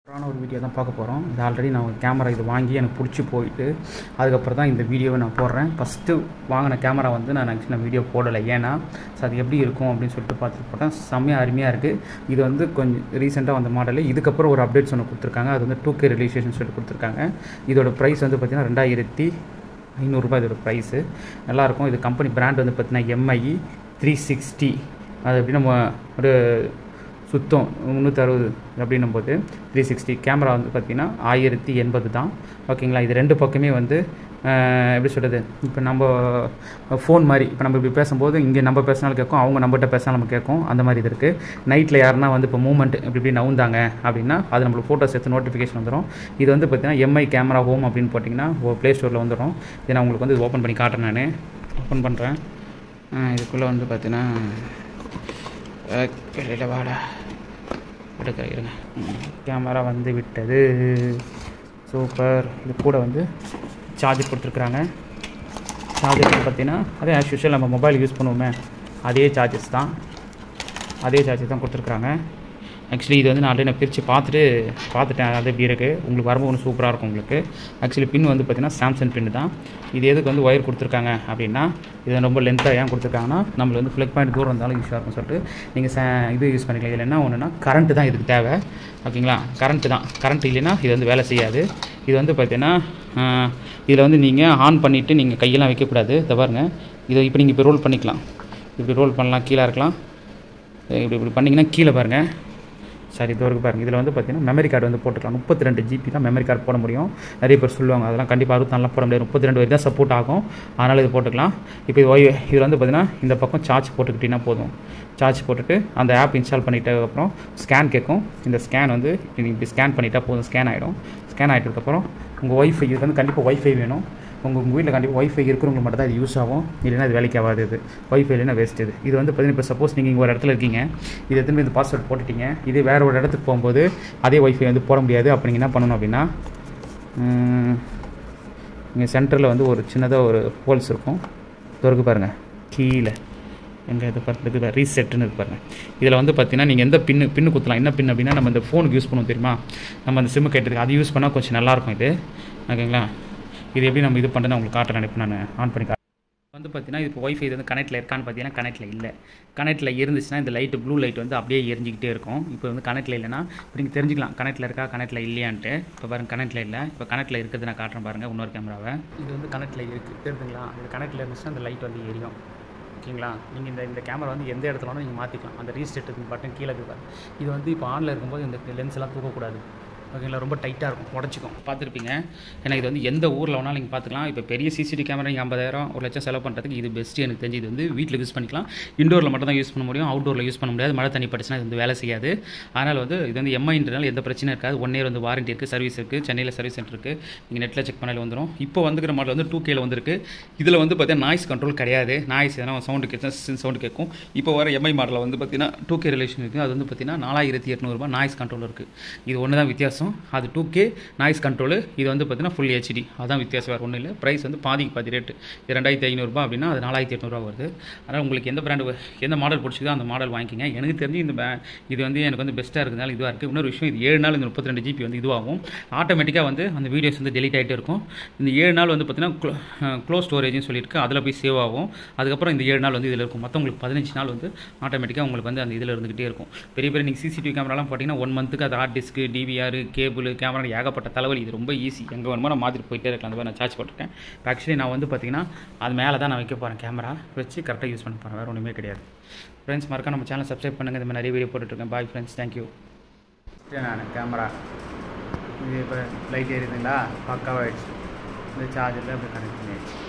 சூப்பரான ஒரு வீடியோ தான் பார்க்க போகிறோம் இது ஆல்ரெடி நான் கேமரா இது வாங்கி எனக்கு பிடிச்சி போயிட்டு அதுக்கப்புறம் தான் இந்த வீடியோவை நான் போடுறேன் ஃபஸ்ட்டு வாங்கின கேமரா வந்து நான் ஆக்சுவலி நான் வீடியோ போடலை ஏன்னா ஸோ அது எப்படி இருக்கும் அப்படின்னு சொல்லிட்டு பார்த்துட்டு போட்டேன் செம்மையாக அருமையாக இருக்குது இது வந்து கொஞ்சம் ரீசெண்டாக வந்த மாடல் இதுக்கப்புறம் ஒரு அப்டேட்ஸ் ஒன்று கொடுத்துருக்காங்க அது வந்து டூ கே ரிலீசேஷன் சொல்லிட்டு கொடுத்துருக்காங்க இதோட ப்ரைஸ் வந்து பார்த்திங்கன்னா ரெண்டாயிரத்தி ஐநூறுரூபா இதோட ப்ரைஸு நல்லாயிருக்கும் இது கம்பெனி பிராண்ட் வந்து பார்த்திங்கன்னா எம்ஐ த்ரீ சிக்ஸ்டி அது எப்படி நம்ம ஒரு சுத்தம் முந்நூற்றி அறுபது அப்படின்னும் போது த்ரீ சிக்ஸ்டி கேமரா வந்து பார்த்திங்கன்னா ஆயிரத்தி எண்பது தான் ஓகேங்களா இது ரெண்டு பக்கமே வந்து அஹ், எப்படி சொல்கிறது இப்போ நம்ம ஃபோன் மாதிரி இப்போ நம்ம இப்படி பேசும்போது இங்கே நம்ம பேசினாலும் கேட்கும் அவங்க நம்மகிட்ட பேசினாலும் நமக்கு கேட்கும் அந்த மாதிரி இது இருக்குது நைட்டில் யாருன்னா வந்து இப்போ மூவ்மெண்ட் இப்படி இப்படி நவுந்தாங்க அப்படின்னா அது நம்மளுக்கு ஃபோட்டோஸ் எடுத்து நோட்டிஃபிகேஷன் வந்துடும் இது வந்து பார்த்திங்கன்னா எம்ஐ கேமரா ஹோம் அப்படின்னு போட்டிங்கன்னா ப்ளே ஸ்டோரில் வந்துடும் இதை நான் உங்களுக்கு வந்து ஓப்பன் பண்ணி காட்டுறேன் நான் ஓப்பன் பண்ணுறேன் இதுக்குள்ளே வந்து பார்த்தீங்கன்னா வெளியில் வாடா எடுக்கிறேன் இருங்க கேமரா வந்து விட்டது சூப்பர் இது கூட வந்து சார்ஜர் கொடுத்துருக்குறாங்க சார்ஜர் பார்த்தீங்கன்னா அதே ஆஸ் யூஷுவல் நம்ம மொபைல் யூஸ் பண்ணுவோமே அதே சார்ஜஸ் தான் அதே சார்ஜர் தான் கொடுத்துருக்குறாங்க ஆக்சுவலி இது வந்து நான் ஆல்ரெடி நான் பிரித்து பார்த்துட்டு பார்த்துட்டேன் அது எப்படி இருக்குது உங்களுக்கு வரும்போது ஒன்று சூப்பராக இருக்கும் உங்களுக்கு ஆக்சுவலி பின் வந்து பார்த்திங்கன்னா சாம்சங் பின் தான் இது எதுக்கு வந்து ஒயர் கொடுத்துருக்காங்க அப்படின்னா இது ரொம்ப லென்த்தாக ஏன் கொடுத்துருக்காங்கன்னா நம்மளுக்கு வந்து ஃப்ளக் பாயிண்ட் தூரம் இருந்தாலும் யூஸாக இருக்கும் சொல்லிட்டு நீங்கள் ச இது யூஸ் பண்ணிக்கலாம் இதில் என்ன ஒன்றுனா கரண்ட்டு தான் இதுக்கு தேவை ஓகேங்களா கரண்ட்டு தான் கரண்ட் இல்லைன்னா இது வந்து வேலை செய்யாது இது வந்து பார்த்தீங்கன்னா இதில் வந்து நீங்கள் ஆன் பண்ணிவிட்டு நீங்கள் கையெல்லாம் வைக்கக்கூடாது இதை பாருங்கள் இதை இப்போ நீங்கள் இப்போ ரோல் பண்ணிக்கலாம் இப்படி ரோல் பண்ணலாம் கீழே இருக்கலாம் இப்படி இப்படி பண்ணிங்கன்னா கீழே பாருங்கள் சரி இது வரைக்கும் பாருங்கள் இதில் வந்து பார்த்தீங்கன்னா மெமரி கார்டு வந்து போட்டுக்கலாம் முப்பத்தி ரெண்டு ஜிபி தான் மெமரி கார்டு போட முடியும் நிறைய பேர் சொல்லுவாங்க அதெல்லாம் கண்டிப்பாக அறுபத்தாலாம் போட முடியாது முப்பத்தி ரெண்டு வரை தான் சப்போர்ட் ஆகும் அதனால் இது போட்டுக்கலாம் இப்போ இது ஒய் இதில் வந்து பார்த்தீங்கன்னா இந்த பக்கம் சார்ஜ் போட்டுக்கிட்டிங்கன்னா போதும் சார்ஜ் போட்டுட்டு அந்த ஆப் இன்ஸ்டால் பண்ணிட்டதுக்கப்புறம் ஸ்கேன் கேட்கும் இந்த ஸ்கேன் வந்து நீங்கள் இப்படி ஸ்கேன் பண்ணிட்டா போதும் ஸ்கேன் ஆகிடும் ஸ்கேன் ஆகிட்டதுக்கப்புறம் உங்கள் ஒய்ஃபை இதுக்கு வந்து கண்டிப்பாக ஒய்ஃபை வேணும் உங்கள் உங்கள் வீட்டில் கண்டிப்பாக ஒய்ஃபை இருக்கிறவங்க மட்டும் தான் இது யூஸ் ஆகும் இல்லைன்னா இது வேலைக்கு ஆகாது இது ஒய்ஃபை இல்லைன்னா வேஸ்ட் இது இது வந்து பார்த்தீங்கன்னா இப்போ சப்போஸ் நீங்கள் இங்கே ஒரு இடத்துல இருக்கீங்க இது எத்தனை இந்த பாஸ்வேர்ட் போட்டுட்டீங்க இது வேறு ஒரு இடத்துக்கு போகும்போது அதே ஒய்ஃபை வந்து போட முடியாது அப்போ நீங்கள் என்ன பண்ணணும் அப்படின்னா இங்கே சென்டரில் வந்து ஒரு சின்னதாக ஒரு ஹோல்ஸ் இருக்கும் திறக்கு பாருங்கள் கீழே எங்கே இது பார்த்துருக்கு ரீசெட்டுன்னு இது பாருங்கள் இதில் வந்து பார்த்தீங்கன்னா நீங்கள் எந்த பின்னு பின்னு குத்தலாம் என்ன பின் அப்படின்னா நம்ம இந்த ஃபோனுக்கு யூஸ் பண்ணுவோம் தெரியுமா நம்ம அந்த சிம்மு கேட்டதுக்கு அது யூஸ் பண்ணால் கொஞ்சம் நல்லாயிருக்கும் இது ஓகேங்களா இது எப்படி நம்ம இது பண்ணுறது உங்களுக்கு காட்டுறேன் இப்போ நான் ஆன் பண்ணி காட்டுறேன் வந்து பார்த்தீங்கன்னா இப்போ ஒய்ஃபை இது வந்து கனெக்டில் இருக்கான்னு பார்த்தீங்கன்னா கனெக்டில் இல்லை கனெக்டில் இருந்துச்சுன்னா இந்த லைட்டு ப்ளூ லைட் வந்து அப்படியே எரிஞ்சிக்கிட்டே இருக்கும் இப்போ வந்து கனெக்டில் இல்லைன்னா இப்போ நீங்கள் தெரிஞ்சுக்கலாம் கனெக்டில் இருக்கா கனெக்டில் இல்லையான்ட்டு இப்போ பாருங்க கனெக்டில் இல்லை இப்போ கனெக்டில் இருக்கிறது நான் காட்டுறேன் பாருங்கள் இன்னொரு கேமராவை இது வந்து கனெக்டில் இருக்குது தெரிஞ்சுங்களா இது கனெக்டில் இருந்துச்சுன்னா அந்த லைட் வந்து எரியும் ஓகேங்களா நீங்கள் இந்த இந்த கேமரா வந்து எந்த இடத்துல வேணாலும் நீங்கள் மாற்றிக்கலாம் அந்த ரீஸ்டெட் பட்டன் கீழே இருக்கு பாருங்க. இது வந்து இப்போ ஆனில் இருக்கும்போது இந்த லென்ஸ் எல்லாம் தூக்கக்கூடாது ஓகேங்களா ரொம்ப டைட்டாக இருக்கும் உடச்சிக்கும் பார்த்துருப்பீங்க ஏன்னா இது வந்து எந்த ஊரில் வேணாலும் நீங்கள் பார்த்துக்கலாம் இப்போ பெரிய சிசிடிவி கேமரா நீங்கள் ஐம்பதாயிரம் ஒரு லட்சம் செலவு பண்ணுறதுக்கு இது பெஸ்ட்டு எனக்கு தெரிஞ்சு இது வந்து வீட்டில் யூஸ் பண்ணிக்கலாம் இண்டோரில் மட்டும் தான் யூஸ் பண்ண முடியும் அவுட்டோரில் யூஸ் பண்ண முடியாது மழை தண்ணி பட்டுச்சுன்னா இது வந்து வேலை செய்யாது அதனால் வந்து இது வந்து எம்ஐன்றனால எந்த பிரச்சனையும் இருக்காது ஒன் இயர் வந்து வாரண்டி இருக்குது சர்வீஸ் இருக்குது சென்னையில் சர்வீஸ் சென்டர் இருக்குது நீங்கள் நெட்டில் செக் பண்ணாலே வந்துடும் இப்போ வந்துக்கிற மாடல் வந்து டூ கேல வந்திருக்கு இதில் வந்து பார்த்தீங்கன்னா நாய்ஸ் கண்ட்ரோல் கிடையாது நாய்ஸ் எதனா சவுண்டு கேட்கும் சவுண்டு கேட்கும் இப்போ வர எம்ஐ மாடலில் வந்து பார்த்தீங்கன்னா டூ கே ரிலேஷன் இருக்குது அது வந்து பார்த்தீங்கன்னா நாலாயிரத்தி எட்நூறுபா நாய்ஸ் கண்ட்ரோல் இருக்குது இது ஒன்று தான் வித்தியாசம் அது டூ கே நாய்ஸ் கண்ட்ரோலு இது வந்து பார்த்தீங்கன்னா ஃபுல் ஹெச்டி அதான் வித்தியாசம் வேறு ஒன்றும் இல்லை ப்ரைஸ் வந்து பாதிக்கு பாதி ரேட்டு இது ரெண்டாயிரத்தி ஐநூறுரூபா அப்படின்னா அது நாலாயிரத்தி எட்நூறுபா வருது அதனால் உங்களுக்கு எந்த பிராண்டு எந்த மாடல் பிடிச்சிதோ அந்த மாடல் வாங்கிக்கிங்க எனக்கு தெரிஞ்சு இந்த பே- இது வந்து எனக்கு வந்து பெஸ்ட்டாக இருக்கிறதுனால இதுவாக இருக்குது இன்னொரு விஷயம் இது ஏழு நாள் இந்த முப்பத்தி ரெண்டு ஜிபி வந்து இதுவாகும் ஆட்டோமேட்டிக்காக வந்து அந்த வீடியோஸ் வந்து டெலிட் ஆகிட்டே இருக்கும் இந்த ஏழு நாள் வந்து பார்த்தீங்கன்னா க்ளோஸ் ஸ்டோரேஜ்னு சொல்லியிருக்கு அதில் போய் சேவ் ஆகும் அதுக்கப்புறம் இந்த ஏழு நாள் வந்து இதில் இருக்கும் மொத்தம் உங்களுக்கு பதினஞ்சு நாள் வந்து ஆட்டோமேட்டிக்காக உங்களுக்கு வந்து அந்த இதில் இருந்துகிட்டே இருக்கும் பெரிய பெரிய நீங்கள் சிசிடிவி கேமராலாம் பார்த்தீங்கன்னா ஒன் மந்த்துக்கு அது hard disk DVR cable camera ஏகப்பட்ட தலைவலி இது ரொம்ப ஈஸி எங்கே வேணுமோ நான் மாற்றிட்டு போயிட்டே இருக்கலாம் அந்த மாதிரி நான் சார்ஜ் போட்டிருக்கேன் இப்போ ஆக்சுவலி நான் வந்து பார்த்தீங்கன்னா அது மேலே தான் நான் வைக்க போகிறேன் கேமரா வச்சு கரெக்டாக யூஸ் பண்ண போகிறேன் வேறு ஒன்றுமே கிடையாது ஃப்ரெண்ட்ஸ் மறக்காம நம்ம சேனல் சப்ஸ்கிரைப் பண்ணுங்கள் இந்த மாதிரி நிறைய வீடியோ போட்டுட்ருக்கேன் பாய் ஃப்ரெண்ட்ஸ் தேங்க்யூ நான் கேமரா இது இப்போ லைட் எரியுதுங்களா பக்காவாகிடுச்சு இந்த சார்ஜரில் அப்படி கனெக்ட் பண்ணியாச்சு